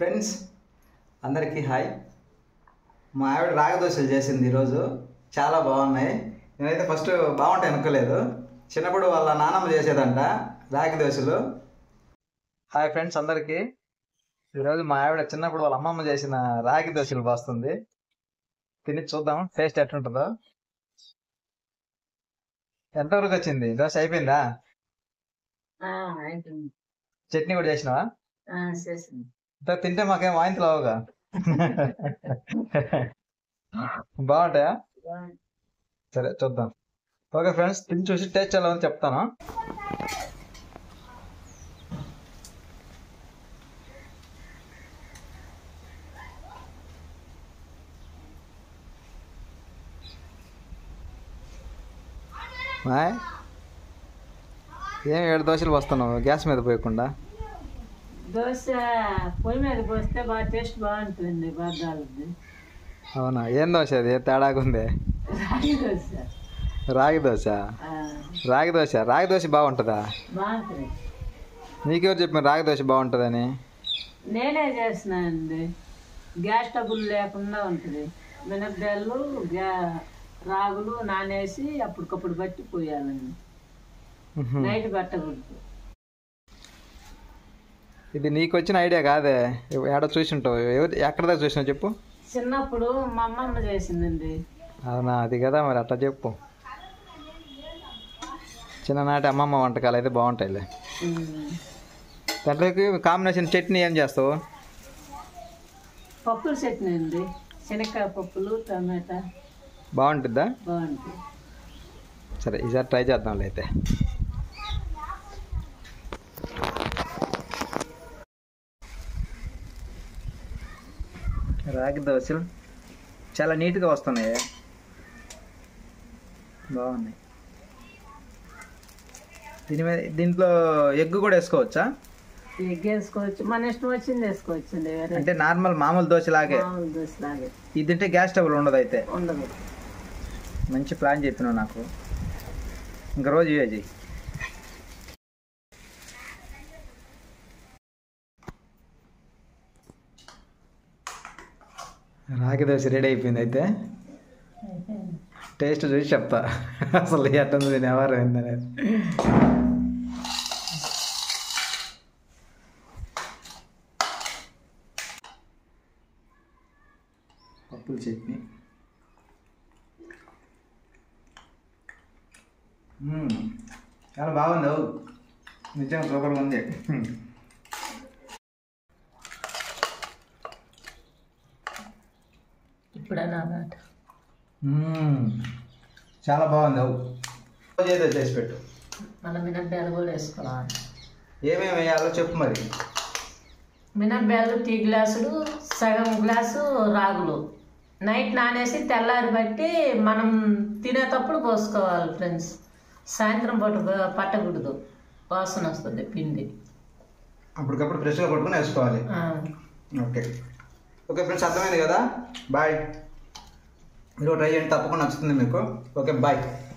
Friends అందరికీ hi మా ఆవిడ రాగి దోశలు చేసింది ఈరోజు చాలా బాగున్నాయి నేనైతే ఫస్ట్ బాగుంటాయి అనుకోలేదు చిన్నప్పుడు వాళ్ళ నాన్నమ్మ చేసేదంట రాగి దోశలు హాయ్ ఫ్రెండ్స్ అందరికీ ఈరోజు మా ఆవిడ చిన్నప్పుడు వాళ్ళ అమ్మమ్మ చేసిన రాగి దోశలు పోస్తుంది తిని చూద్దాం టేస్ట్ ఎట్లుంటుందో ఎంతవరకు వచ్చింది దోశ అయిపోయిందా అయిపోయింది చట్నీ కూడా చేసినావా చేసింది ఇంత తింటే మాకేం వాయింతలు అవగా బాగుంటాయా సరే చూద్దాం ఓకే ఫ్రెండ్స్ తిని చూసి టేస్ట్ ఎలా ఉందో చెప్తాను మాయ్ ఏం ఏడు దోశలు వస్తున్నావు గ్యాస్ మీద పోయకుండా దోశ పొయ్యి మీద పోస్తే బాగా టేస్ట్ బాగుంటుంది బాగాలది అవునా ఏం దోశ అది తేడాగా ఉంది రాగి దోశ రాగి దోశ ఆ, రాగి దోశ రాగి దోశ బాగుంటుందా బాగుంటుంది నీకెవరు చెప్పిన రాగి దోశ బాగుంటుందని నేనే చేసినానండి గ్యాస్ ట్రబుల్ లేకుండా ఉంటుంది మినపగాయలు గ్యా రాగులు నానేసి అప్పటికప్పుడు బట్టి పోయాలండి ఉహు. నైట్ పట్టకూడదు ఇది నీకు వచ్చిన ఐడియా కాదే ఎక్కడ చూసింటావు ఎవరు ఎక్కడ దాకా చూసినావు చెప్పు చిన్నప్పుడు మా అమ్మమ్మ చేసిందండి అవునా అది కదా మరి అట్లా చెప్పు చిన్ననాటి అమ్మమ్మ వంటకాలు అయితే బాగుంటాయిలే ఉమ్. దాంట్లోకి కాంబినేషన్ చట్నీ ఏం చేస్తావు పప్పుల చట్నీ అండి శనక్కాయ పప్పులు టమాటా బాగుంటుందా బాగుంటుంది సరే ఈసారి ట్రై చేద్దాంలే అయితే రాగి దోశలు చాలా నీట్గా వస్తున్నాయి బాగున్నాయి దీని మీద దీంట్లో ఎగ్ కూడా వేసుకోవచ్చా ఎగ్ వేసుకోవచ్చు మన ఇష్టం వచ్చింది వేసుకోవచ్చు అండి వేరే అంటే నార్మల్ మామూలు దోశలాగే మామూలు దోశ లాగే ఇది తింటే గ్యాస్ ట్రబుల్ ఉండదు అయితే ఉండదు మంచి ప్లాన్ చెప్పినావు నాకు ఇంక రోజు ఇవే చెయ్యి రాగి దోశ రెడీ అయిపోయింది అయితే టేస్ట్ చూసి చెప్తా అసలు ఎట్టుంది దీని ఎవరు ఏందనేది పప్పుల చట్నీ మ్మ్. చాలా బాగుంది అవు నిజంగా సూపర్గా ఉంది ఇప్పుడన్నా మాట మ్మ్. చాలా బాగుంది అవు రోజు ఏదో చేసి పెట్టు మన మినప్పాయలు కూడా వేసుకోవాలి ఏమేమి వేయాలో చెప్పు మరి మినప్పాయలు టీ గ్లాసులు సగం గ్లాసు రాగులు నైట్ నానేసి తెల్లారి బట్టి మనం తినేటప్పుడు పోసుకోవాలి ఫ్రెండ్స్ సాయంత్రం పూట ప- పట్టకూడదు వాసన వస్తుంది పిండి అప్పటికప్పుడు ఫ్రెష్గా పట్టుకుని వేసుకోవాలి ఆ. ఓకే ఓకే ఫ్రెండ్స్ అర్థమైంది కదా బాయ్ మీరు ట్రై చేయండి తప్పకుండా నచ్చుతుంది మీకు ఓకే బాయ్